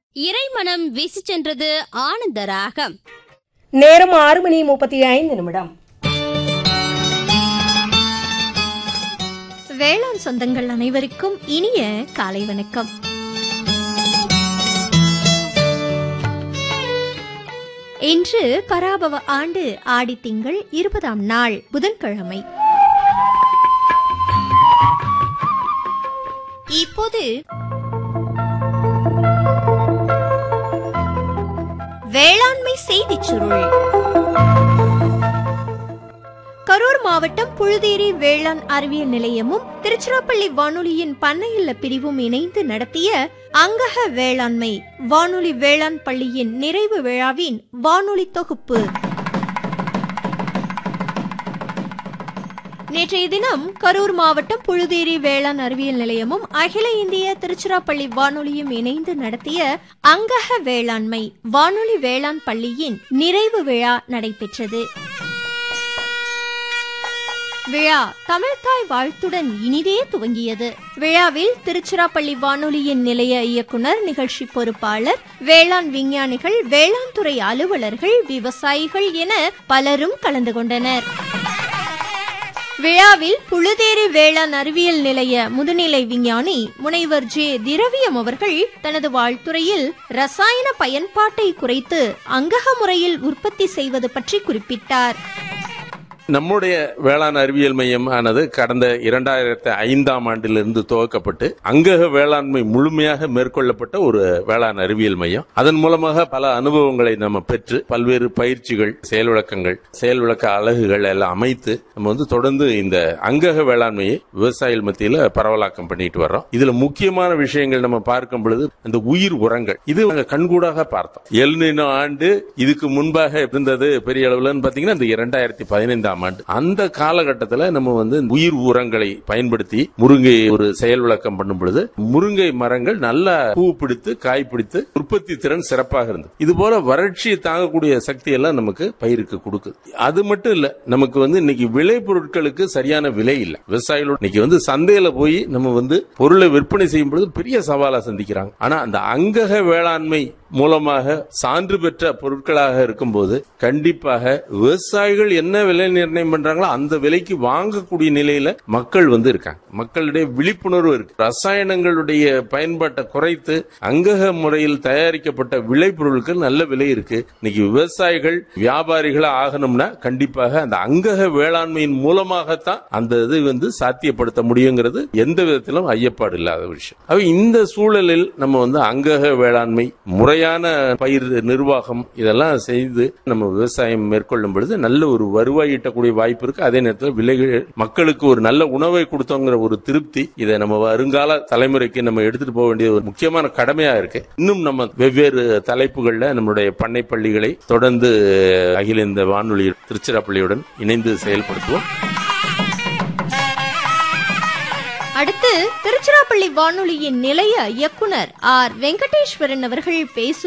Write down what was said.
இறைமனம் வீசி சென்றது ஆனந்த ராகம் நேரம் ஆறு மணி முப்பத்தி ஐந்து நிமிடம் வேளாண் சொந்தங்கள் அனைவருக்கும் இனிய காலை வணக்கம் இன்று பராபவ ஆண்டு ஆடி திங்கள் இருபதாம் நாள் புதன்கிழமை இப்போது வேளாண்மை செய்திச் சுருள் கரூர் மாவட்டம் புழுதேரி வேளாண் அறிவியல் நிலையமும் திருச்சிராப்பள்ளி வானொலியின் பண்ணையில்ல பிரிவும் இணைந்து நடத்திய அங்கக வேளாண்மை வானொலி வேளாண் பள்ளியின் நிறைவு விழாவின் வானொலி தொகுப்பு நேற்றைய தினம் கரூர் மாவட்டம் புழுதேரி வேளாண் அறிவியல் நிலையமும் அகில இந்திய திருச்சிராப்பள்ளி வானொலியும் இணைந்து நடத்திய அங்கக வேளாண்மை வானொலி வேளாண் பள்ளியின் நிறைவு விழா நடைபெற்றது விழா தமிழ்தாய் வாழ்த்துடன் இனிதே துவங்கியது விழாவில் திருச்சிராப்பள்ளி வானொலியின் நிலைய இயக்குனர் நிகழ்ச்சி பொறுப்பாளர் வேளாண் விஞ்ஞானிகள் வேளாண் துறை அலுவலர்கள் விவசாயிகள் என பலரும் கலந்து கொண்டனர் விழாவில் புழுதேரி வேளாண் அறிவியல் நிலைய முதுநிலை விஞ்ஞானி முனைவர் ஜே திரவியம் அவர்கள் தனது வாழ்த்துறையில் ரசாயன பயன்பாட்டை குறைத்து அங்கக முறையில் உற்பத்தி செய்வது பற்றி குறிப்பிட்டார் நம்முடைய வேளாண் அறிவியல் மையம் ஆனது கடந்த இரண்டாயிரத்தி ஐந்தாம் ஆண்டிலிருந்து துவக்கப்பட்டு அங்கக வேளாண்மை முழுமையாக மேற்கொள்ளப்பட்ட ஒரு வேளாண் அறிவியல் மையம் அதன் மூலமாக பல அனுபவங்களை நம்ம பெற்று பல்வேறு பயிற்சிகள் செயல் விளக்கங்கள் செயல் விளக்க அலகுகள் எல்லாம் அமைத்து நம்ம வந்து தொடர்ந்து இந்த அங்கக வேளாண்மையை விவசாயிகள் மத்தியில பரவலாக்கம் பண்ணிட்டு வர்றோம் இதுல முக்கியமான விஷயங்கள் நம்ம பார்க்கும் பொழுது அந்த உயிர் உரங்கள் இது நாங்க கண்கூடாக பார்த்தோம் எழுநினோ ஆண்டு இதுக்கு முன்பாக இருந்தது பெரிய அளவுலன்னு பாத்தீங்கன்னா இந்த இரண்டாயிரத்தி பதினைந்தாம் ஆண்டு அந்த காலகட்டத்தில் நம்ம வந்து உயிர் உரங்களை பயன்படுத்தி முருங்கை ஒரு செயல் விளக்கம் பண்ணும் பொழுது முருங்கை மரங்கள் நல்ல பூ பிடித்து காய் பிடித்து உற்பத்தி திறன் சிறப்பாக இருந்தது இது போல வறட்சியை தாங்கக்கூடிய சக்தி எல்லாம் நமக்கு பயிருக்கு கொடுக்குது அது மட்டும் இல்ல நமக்கு வந்து இன்னைக்கு விளை பொருட்களுக்கு சரியான விலை இல்ல விவசாயிகள் இன்னைக்கு வந்து சந்தையில போய் நம்ம வந்து பொருளை விற்பனை செய்யும் பொழுது பெரிய சவாலா சந்திக்கிறாங்க ஆனா அந்த அங்கக வேளாண்மை மூலமாக சான்று பெற்ற பொருட்களாக இருக்கும்போது கண்டிப்பாக விவசாயிகள் என்ன விலை நிர்ணயம் பண்றாங்களோ அந்த விலைக்கு வாங்கக்கூடிய நிலையில மக்கள் வந்து இருக்காங்க மக்களுடைய விழிப்புணர்வு இருக்கு ரசாயனங்களுடைய பயன்பாட்டை குறைத்து அங்கக முறையில் தயாரிக்கப்பட்ட விளைபொருட்கள் நல்ல விலை இருக்கு இன்னைக்கு விவசாயிகள் வியாபாரிகளா ஆகணும்னா கண்டிப்பாக அந்த அங்கக வேளாண்மையின் மூலமாகத்தான் அந்த இது வந்து சாத்தியப்படுத்த முடியுங்கிறது எந்த விதத்திலும் ஐயப்பாடு இல்லாத விஷயம் அப்ப இந்த சூழலில் நம்ம வந்து அங்கக வேளாண்மை முறையான பயிர் நிர்வாகம் இதெல்லாம் செய்து நம்ம விவசாயம் மேற்கொள்ளும் பொழுது நல்ல ஒரு வருவாய் ஈட்டக்கூடிய வாய்ப்பு இருக்கு அதே நேரத்தில் விலைகள் மக்களுக்கு ஒரு நல்ல உணவை கொடுத்தோங்கிற ஒரு திருப்தி இதை நம்ம வருங்கால தலைமுறைக்கு நம்ம எடுத்துட்டு போக வேண்டிய ஒரு முக்கியமான கடமையா இருக்கு இன்னும் நம்ம வெவ்வேறு தலைப்புகள்ல நம்மளுடைய பண்ணை பள்ளிகளை தொடர்ந்து அகில இந்த வானொலி திருச்சிராப்பள்ளியுடன் இணைந்து செயல்படுத்துவோம் அடுத்து திருச்சிராப்பள்ளி வானொலியின் நிலைய இயக்குனர் ஆர் வெங்கடேஸ்வரன் அவர்கள் பேசும்